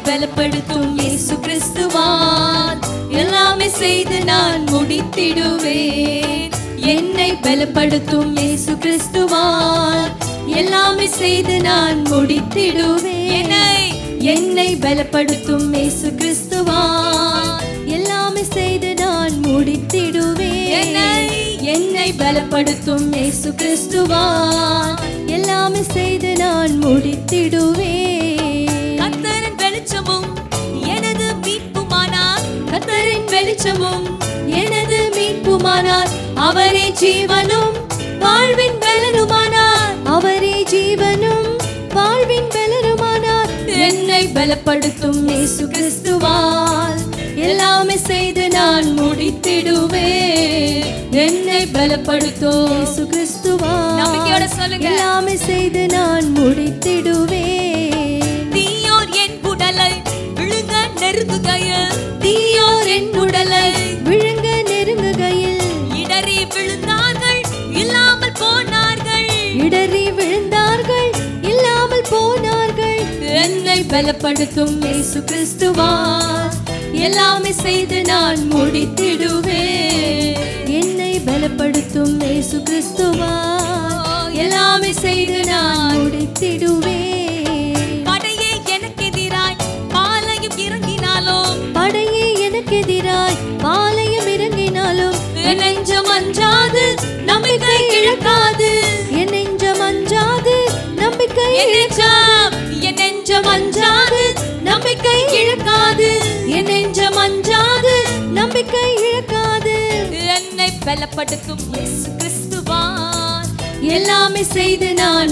பலப்படுத்தும் இயேசு கிறிஸ்துவான் எல்லாமே செய்து நான் முடித்திடுவேன் என்னை பலப்படுத்தும் இயேசு கிறிஸ்துவான் எல்லாமே செய்து நான் முடித்திடுவேன் என்னை என்னை பலப்படுத்தும் இயேசு கிறிஸ்துவான் எல்லாமே செய்து நான் முடித்திடுவேன் என்னை என்னை பலப்படுத்தும் இயேசு கிறிஸ்துவான் எல்லாமே செய்து நான் முடித்திடுவேன் கத்தரின் வெளிச்சமும் எனது மீட்புமானார் கத்தரின் வெளிச்சமும் எனது மீட்புமானார் அவரே ஜீவனும் வாழ்வின் பலனுமானார் அவரே ஜீவனும் வாழ்வின் பலனுமானார் என்னை பலப்படுத்தும் இயேசு கிறிஸ்துவால் எல்லாமே செய்து நான் முடித்திடுவேன் என்னை பலப்படுத்தும் இயேசு கிறிஸ்துவால் நம்பிக்கையோட சொல்லுங்க. எல்லாமே செய்து நான் முடித்திடுவேன் தீயோர் என் உடலை விழுங்க நெருங்குகையில் தீயோர் என் உடலை விழுங்க நெருங்குகையில் இடறி விழுந்தார்கள் இல்லாமல் போனார்கள் இடறி விழுந்தார்கள் இல்லாமல் போனார்கள் என்னை பலப்படுத்தும் இயேசு கிறிஸ்துவால் எல்லாமே செய்து நான் முடித்திடுவேன் என்னை பலப்படுத்தும் இயேசு கிறிஸ்துவால் எல்லாமே செய்து நான் முடித்திடுவேன் படையே எனக்கு எதிராய் பாலையும் இறங்கினாலும் படையே எனக்கு எதிராய் பாளையம் இறங்கினாலும் என் நெஞ்சம் அஞ்சாது நம்பிக்கை இழக்காது என் நெஞ்சம் அஞ்சாது நம்பிக்கை என் இழக்காது நெஞ்சம் என் நெஞ்சம் நெஞ்சம் அஞ்சாது நம்பிக்கை இழக்காது என் நெஞ்சம் அஞ்சாது நம்பிக்கை இழக்காது என்னை பலப்படுத்தும் இயேசு கிறிஸ்துவான் எல்லாமே செய்து நான்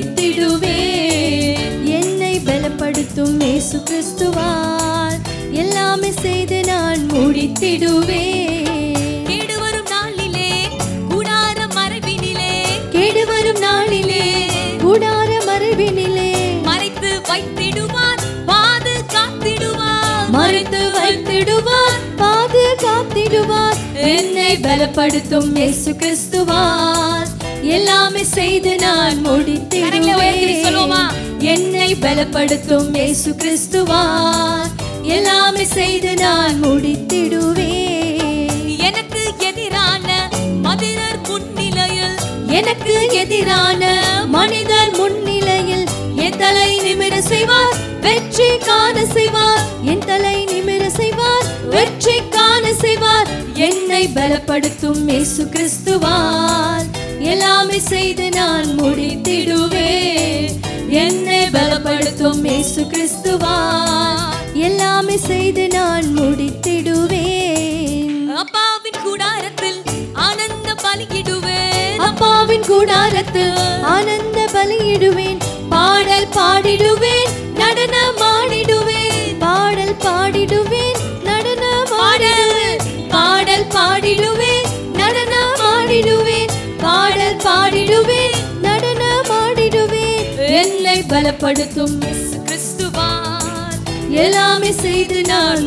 முடித்திடுவேன் என்னை பலப்படுத்தும் இயேசு கிறிஸ்துவால் எல்லாமே செய்து நான் முடித்திடுவேன் கேடு வரும் நாளிலே கூடார மறைவினிலே கேடு வரும் நாளிலே கூடார மறைவினிலே மறைத்து வைத்திடுவார் பாது காத்திடுவார் மறைத்து வைத்திடுவார் பாது காத்திடுவார் என்னை பலப்படுத்தும் இயேசு கிறிஸ்துவால் எல்லாமே செய்து நான் கரங்களை உயர்த்தி சொல்லுவோமா? முடித்திடுவேன் என்னை பலப்படுத்தும் இயேசு கிறிஸ்துவால் எல்லாமே செய்து நான் முடித்திடுவேன் எனக்கு எதிரான மதிரர் முன்னிலையில் எனக்கு எதிரான மனிதர் முன்னிலையில் என் தலை நிமிர செய்வார் வெற்றி காண செய்வார் என் தலை நிமிர செய்வார் வெற்றி காண செய்வார் என்னை பலப்படுத்தும் இயேசு கிறிஸ்துவால் எல்லாமே செய்து நான் முடித்திடுவேன் என்னை பலப்படுத்தும் இயேசு கிறிஸ்துவால் எல்லாமே செய்து நான் முடித்திடுவேன் அப்பாவின் கூடாரத்தில் ஆனந்த பலியிடுவேன் அப்பாவின் கூடாரத்தில் ஆனந்த பலியிடுவேன் பாடல் பாடிடுவேன் நடனம் ஆடிடுவேன் பாடல் பாடிடுவேன் நடனம் ஆடிடுவேன் பாடல் பாடிடுவேன் நடனம் ஆடிடுவேன் பாடல் பாடிடுவேன் நடனம் ஆடிடுவேன் என்னை பலப்படுத்தும் இயேசு கிறிஸ்துவான் எல்லாமே செய்து நான்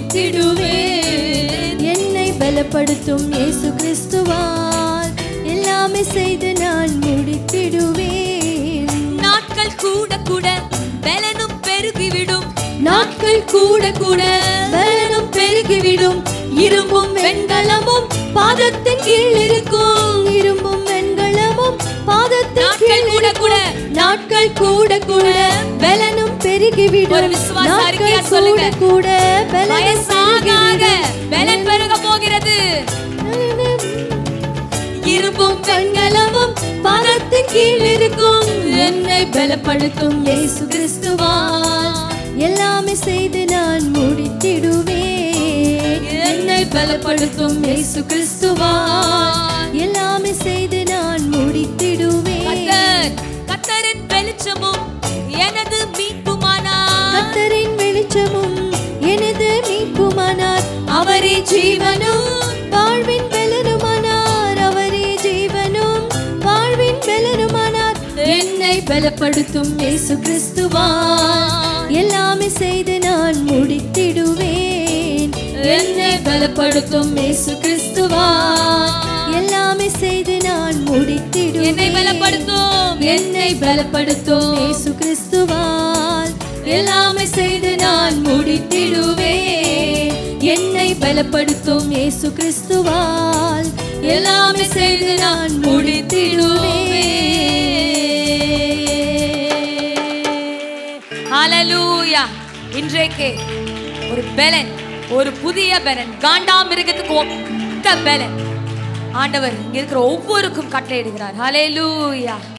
முடித்திடுவேன் என்னை பலப்படுத்தும் இயேசு கிறிஸ்துவால் எல்லாமே செய்து நான் முடித்திடுவேன் நாட்கள் கூட கூட பலனும் பெருகிவிடும் நாட்கள் கூட கூட பலனும் பெருகிவிடும் இரும்பும் வெண்கலமும் பாதத்தின் கீழ் இருக்கும் இரும்பும் வெண்கலமும் பாதத்தின் நாட்கள் கீழ் கூட கூட. இருக்கும். நாட்கள் கூட கூட பலனும் பெருகிவிடும் ஒரு விசுவாச அறிக்கையா நாட்கள் கூட சொல்லுங்க. கூட பலனும் வயசாக ஆக பெருகிவிடும். பலன் பெருக போகிறது இரும்பும் வெண்கலமும் பாதத்தின் கீழ் இருக்கும் என்னை பலப்படுத்தும் இயேசு கிறிஸ்துவால் எல்லாமே செய்து நான் முடித்திடுவேன் என்னை பலப்படுத்தும் இயேசு கிறிஸ்துவால் எல்லாமே செய்து நான் முடித்திடுவேன் கத்தர் கத்தரின் வெளிச்சமும் எனது மீட்புமானார் கத்தரின் வெளிச்சமும் எனது மீட்புமானார் அவரே ஜீவனும் வாழ்வின் பலனுமானார் அவரே ஜீவனும் வாழ்வின் பலனுமானார் என்னை பலப்படுத்தும் இயேசு கிறிஸ்துவா எல்லாமே செய்து நான் முடித்திடுவேன் என்னை பலப்படுத்தும் இயேசு கிறிஸ்துவா எல்லாமே செய்து நான் முடித்திடுவேன் என்னை பலப்படுத்தும் என்னை பலப்படுத்தும் இயேசு கிறிஸ்துவால் எல்லாமே செய்து நான் நான் முடித்திடுவே என்னை பலப்படுத்தும் இயேசு கிறிஸ்துவால் எல்லாமே செய்து நான் முடித்திடுவே ஹalleluya இன்றைக்கு ஒரு பெலன் ஒரு புதிய பெலன் காண்டாமிருகத்துக்கு ஒத்த பெலன் ஆண்டவர் இங்க இருக்கிற ஒவ்வொருக்கும் கட்டளையிடுகிறார் ஹalleluya